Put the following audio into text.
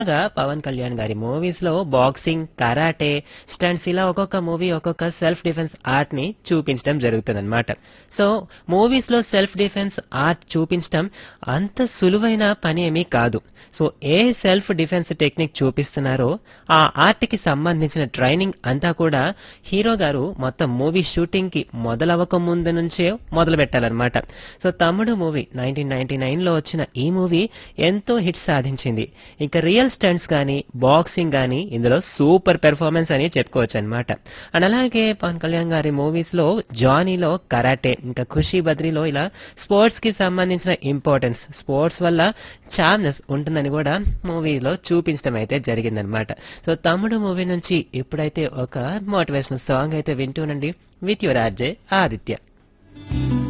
గా పవన్ కళ్యాణ్ గారి మూవీస్ లో బాక్సింగ్ కరాటే స్టంట్స్ ఇలా ఒక్కొక్క మూవీ ఒక్కొక్క సెల్ఫ్ డిఫెన్స్ ఆర్ట్ ని చూపించడం జరుగుతుంది సో మూవీస్ లో సెల్ఫ్ డిఫెన్స్ ఆర్ట్ చూపించడం అంత సులువైన పని ఏమీ కాదు సో ఏ సెల్ఫ్ డిఫెన్స్ టెక్నిక్ చూపిస్తున్నారో ఆ ఆర్ట్ కి సంబంధించిన ట్రైనింగ్ అంతా కూడా హీరో గారు మొత్తం మూవీ షూటింగ్ కి మొదలవ్వక ముందు నుంచే మొదలు పెట్టాలన్నమాట సో తమ్ముడు మూవీ నైన్టీన్ నైన్టీ నైన్ లో వచ్చిన ఈ మూవీ ఎంతో హిట్ సాధించింది ఇంకా రియల్ స్టంట్స్ కానీ బాక్సింగ్ కానీ ఇందులో సూపర్ పెర్ఫార్మెన్స్ అని చెప్పుకోవచ్చు అనమాట అండ్ అలాగే పవన్ కళ్యాణ్ గారి మూవీస్ లో జానీలో కరాటే ఇంకా ఖుషీ బద్రీలో ఇలా స్పోర్ట్స్ కి సంబంధించిన ఇంపార్టెన్స్ స్పోర్ట్స్ వల్ల చామ్నెస్ ఉంటుందని కూడా మూవీలో చూపించడం అయితే జరిగిందనమాట సో తమ్ముడు మూవీ నుంచి ఇప్పుడైతే ఒక మోటివేషనల్ సాంగ్ అయితే వింటూనండి విత్ యువర్ ఆర్జే ఆదిత్య